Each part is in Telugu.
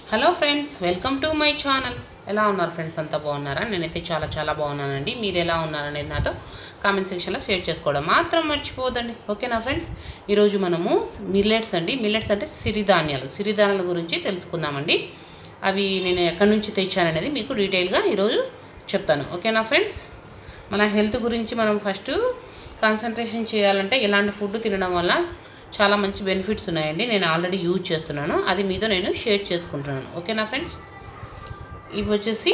hello friends welcome to my channel ఎలా ఉన్నారు ఫ్రెండ్స్ అంతా బాగున్నారా నేనైతే చాలా చాలా బాగున్నానండి మీరు ఎలా ఉన్నారనేది నాతో కామెంట్ సెక్షన్లో షేర్ చేసుకోవడం మాత్రం మర్చిపోదండి ఓకేనా ఫ్రెండ్స్ ఈరోజు మనము మిల్లెట్స్ అండి మిల్లెట్స్ అంటే సిరిధాన్యాలు సిరిధాన్యాల గురించి తెలుసుకుందామండి అవి నేను ఎక్కడి నుంచి తెచ్చాననేది మీకు డీటెయిల్గా ఈరోజు చెప్తాను ఓకేనా ఫ్రెండ్స్ మన హెల్త్ గురించి మనం ఫస్ట్ కాన్సన్ట్రేషన్ చేయాలంటే ఇలాంటి ఫుడ్ తినడం వల్ల చాలా మంచి బెనిఫిట్స్ ఉన్నాయండి నేను ఆల్రెడీ యూజ్ చేస్తున్నాను అది మీతో నేను షేర్ చేసుకుంటున్నాను ఓకేనా ఫ్రెండ్స్ ఇవి వచ్చేసి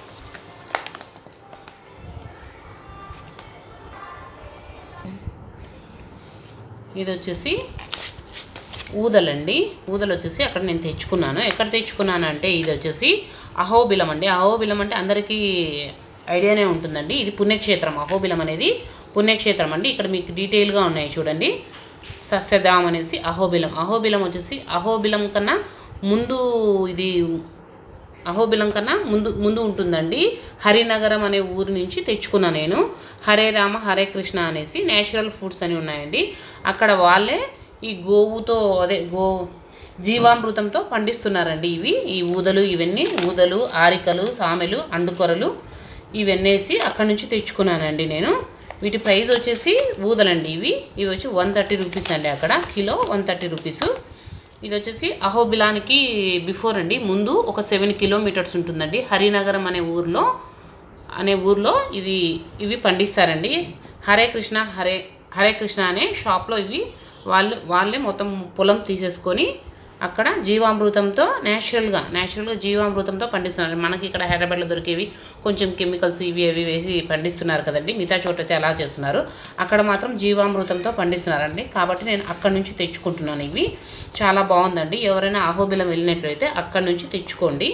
ఇది వచ్చేసి ఊదలండి ఊదలు వచ్చేసి అక్కడ నేను తెచ్చుకున్నాను ఎక్కడ తెచ్చుకున్నాను అంటే ఇది వచ్చేసి అహోబిలం అండి అహోబిలం అంటే అందరికీ ఐడియానే ఉంటుందండి ఇది పుణ్యక్షేత్రం అహోబిలం అనేది పుణ్యక్షేత్రం అండి ఇక్కడ మీకు డీటెయిల్గా ఉన్నాయి చూడండి సస్యధామ్ అనేసి అహోబిలం అహోబిలం వచ్చేసి అహోబిలం కన్నా ముందు ఇది అహోబిలం కన్నా ముందు ముందు ఉంటుందండి హరినగరం అనే ఊరు నుంచి తెచ్చుకున్నా నేను హరే రామ హరే కృష్ణ అనేసి నేచురల్ ఫుడ్స్ అని ఉన్నాయండి అక్కడ వాళ్ళే ఈ గోవుతో అదే గో జీవామృతంతో పండిస్తున్నారండి ఇవి ఈ ఊదలు ఇవన్నీ ఊదలు ఆరికలు సామెలు అండుకొరలు ఇవన్నేసి అక్కడ నుంచి తెచ్చుకున్నానండి నేను వీటి ప్రైస్ వచ్చేసి ఊదలండి ఇవి ఇవి వచ్చి వన్ థర్టీ రూపీస్ అండి అక్కడ కిలో వన్ థర్టీ రూపీస్ ఇది వచ్చేసి అహోబిలానికి బిఫోర్ అండి ముందు ఒక సెవెన్ కిలోమీటర్స్ ఉంటుందండి హరినగరం అనే ఊర్లో అనే ఊర్లో ఇది ఇవి పండిస్తారండి హరే కృష్ణ హరే హరే కృష్ణ అనే షాప్లో ఇవి వాళ్ళు వాళ్ళే మొత్తం పొలం తీసేసుకొని అక్కడ జీవామృతంతో న్యాచురల్గా న్యాచురల్గా జీవామృతంతో పండిస్తున్నారు మనకి ఇక్కడ హైదరాబాద్లో దొరికేవి కొంచెం కెమికల్స్ ఇవి అవి వేసి పండిస్తున్నారు కదండి మిగతా చోట అయితే అలా చేస్తున్నారు అక్కడ మాత్రం జీవామృతంతో పండిస్తున్నారండి కాబట్టి నేను అక్కడ నుంచి తెచ్చుకుంటున్నాను ఇవి చాలా బాగుందండి ఎవరైనా అహోబిలం వెళ్ళినట్లయితే అక్కడ నుంచి తెచ్చుకోండి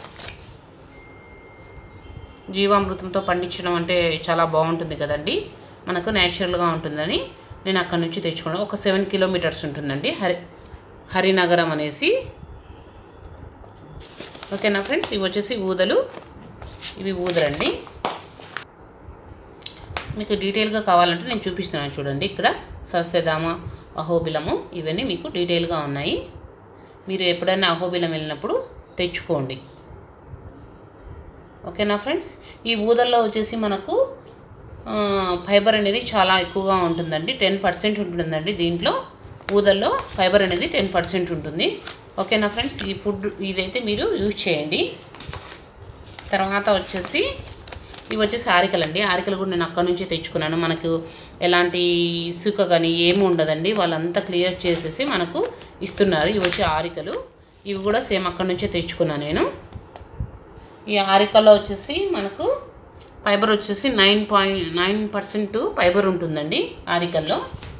జీవామృతంతో పండించడం అంటే చాలా బాగుంటుంది కదండి మనకు న్యాచురల్గా ఉంటుందని నేను అక్కడ నుంచి తెచ్చుకున్నాను ఒక సెవెన్ కిలోమీటర్స్ ఉంటుందండి హరి హరినగరం అనేసి ఓకేనా ఫ్రెండ్స్ ఇవి వచ్చేసి ఊదలు ఇవి ఊదలండి మీకు డీటెయిల్గా కావాలంటే నేను చూపిస్తున్నాను చూడండి ఇక్కడ సస్యధామ అహోబిలము ఇవన్నీ మీకు డీటెయిల్గా ఉన్నాయి మీరు ఎప్పుడైనా అహోబిలం వెళ్ళినప్పుడు తెచ్చుకోండి ఓకేనా ఫ్రెండ్స్ ఈ ఊదల్లో వచ్చేసి మనకు ఫైబర్ అనేది చాలా ఎక్కువగా ఉంటుందండి టెన్ పర్సెంట్ ఉంటుందండి దీంట్లో ఊదల్లో ఫైబర్ అనేది టెన్ పర్సెంట్ ఉంటుంది ఓకేనా ఫ్రెండ్స్ ఈ ఫుడ్ ఇదైతే మీరు యూజ్ చేయండి తర్వాత వచ్చేసి ఇవి వచ్చేసి ఆరికలు అండి ఆరికలు కూడా నేను అక్కడ నుంచి తెచ్చుకున్నాను మనకు ఎలాంటి ఇసుక కానీ ఏమి ఉండదండి వాళ్ళంతా క్లియర్ చేసేసి మనకు ఇస్తున్నారు ఇవి వచ్చి ఆరికలు ఇవి కూడా సేమ్ అక్కడ నుంచే తెచ్చుకున్నాను నేను ఈ ఆరికల్లో వచ్చేసి మనకు ఫైబర్ వచ్చేసి nine point nine percent fibre ఉంటుందండి ఆరికల్లో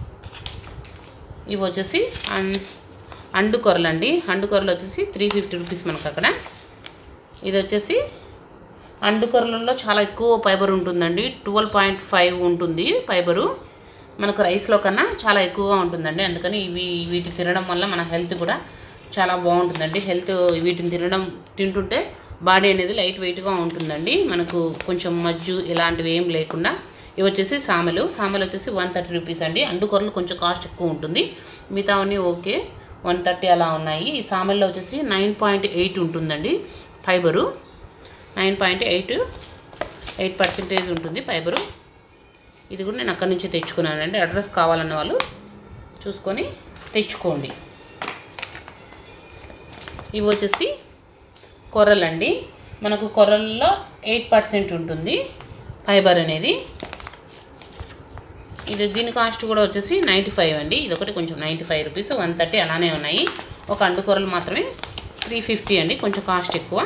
ఇవి వచ్చేసి అన్ అండుకొరలు అండి అండుకొరలు వచ్చేసి త్రీ ఫిఫ్టీ రూపీస్ మనకు అక్కడ ఇది వచ్చేసి అండుకొరలలో చాలా ఎక్కువ ఫైబర్ ఉంటుందండి ట్వెల్వ్ పాయింట్ ఫైవ్ ఉంటుంది ఫైబరు మనకు రైస్లో కన్నా చాలా ఎక్కువగా ఉంటుందండి అందుకని ఇవి వీటి తినడం వల్ల మన హెల్త్ కూడా చాలా బాగుంటుందండి హెల్త్ వీటిని తినడం తింటుంటే బాడీ అనేది లైట్ వెయిట్గా ఉంటుందండి మనకు కొంచెం మజ్జు ఇలాంటివి ఏం లేకుండా ఇవి వచ్చేసి సామెలు సామెలు వచ్చేసి వన్ థర్టీ రూపీస్ అండి అండుకొరలు కొంచెం కాస్ట్ ఎక్కువ ఉంటుంది మిగతావన్నీ ఓకే వన్ థర్టీ అలా ఉన్నాయి ఈ సామెల్లో వచ్చేసి నైన్ పాయింట్ ఎయిట్ ఉంటుందండి fibre nine point eight eight percentage ఉంటుంది ఫైబరు ఇది కూడా నేను అక్కడి నుంచి తెచ్చుకున్నానండి అడ్రస్ కావాలన్న వాళ్ళు చూసుకొని తెచ్చుకోండి ఇవి వచ్చేసి కొర్రలండి మనకు కొర్రల్లో ఎయిట్ పర్సెంట్ ఉంటుంది ఫైబర్ అనేది ఇది దీని కాస్ట్ కూడా వచ్చేసి నైంటీ ఫైవ్ అండి ఇది ఒకటి కొంచెం ninety five rupees one thirty అలానే ఉన్నాయి ఒక అండుకొరలు మాత్రమే త్రీ ఫిఫ్టీ అండి కొంచెం కాస్ట్ ఎక్కువ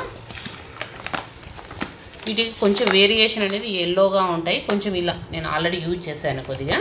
వీటికి కొంచెం వేరియేషన్ అనేది ఎల్లోగా ఉంటాయి కొంచెం ఇలా నేను ఆల్రెడీ యూజ్ చేశాను కొద్దిగా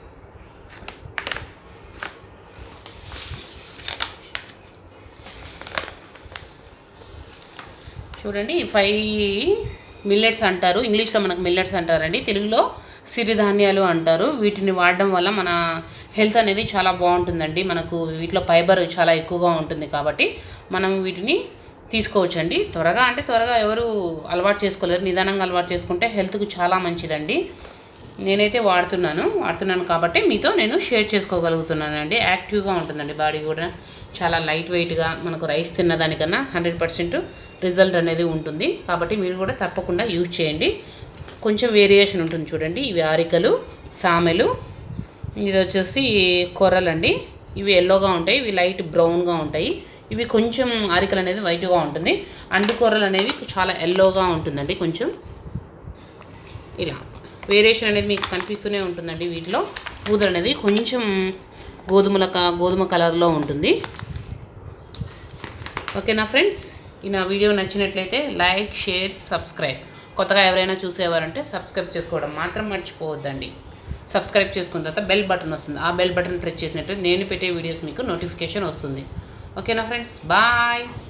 చూడండి ఈ ఫైవ్ మిల్లెట్స్ అంటారు ఇంగ్లీష్లో మనకు మిల్లెట్స్ అంటారండి తెలుగులో సిరిధాన్యాలు అంటారు వీటిని వాడడం వల్ల మన హెల్త్ అనేది చాలా బాగుంటుందండి మనకు వీటిలో ఫైబర్ చాలా ఎక్కువగా ఉంటుంది కాబట్టి మనం వీటిని తీసుకోవచ్చండి త్వరగా అంటే త్వరగా ఎవరు అలవాటు చేసుకోలేరు నిదానంగా అలవాటు చేసుకుంటే హెల్త్కు చాలా మంచిదండి నేనైతే వాడుతున్నాను వాడుతున్నాను కాబట్టి మీతో నేను షేర్ చేసుకోగలుగుతున్నాను అండి యాక్టివ్గా ఉంటుందండి బాడీ కూడా చాలా లైట్ వెయిట్గా మనకు రైస్ తిన్నదానికన్నా హండ్రెడ్ పర్సెంట్ రిజల్ట్ అనేది ఉంటుంది కాబట్టి మీరు కూడా తప్పకుండా యూజ్ చేయండి కొంచెం వేరియేషన్ ఉంటుంది చూడండి ఇవి ఆరికలు సామెలు ఇది వచ్చేసి కొర్రలండి ఇవి ఎల్లోగా ఉంటాయి ఇవి లైట్ బ్రౌన్గా ఉంటాయి ఇవి కొంచెం ఆరికలు అనేది వైట్గా ఉంటుంది అండు కూరలు అనేవి చాలా ఎల్లోగా ఉంటుందండి కొంచెం ఇలా వేరియేషన్ అనేది మీకు కనిపిస్తూనే ఉంటుందండి వీటిలో ఊదలు అనేది కొంచెం గోధుమల క- గోధుమ కలర్లో ఉంటుంది ఓకేనా ఫ్రెండ్స్ ఈ నా వీడియో నచ్చినట్లయితే లైక్ షేర్ సబ్స్క్రైబ్ కొత్తగా ఎవరైనా చూసేవారంటే సబ్స్క్రైబ్ చేసుకోవడం మాత్రం మర్చిపోవద్దండి సబ్స్క్రైబ్ చేసుకున్న తర్వాత బెల్ బటన్ వస్తుంది ఆ బెల్ బటన్ ప్రెస్ చేసినట్టు నేను పెట్టే వీడియోస్ మీకు నోటిఫికేషన్ వస్తుంది ఓకేనా ఫ్రెండ్స్ బాయ్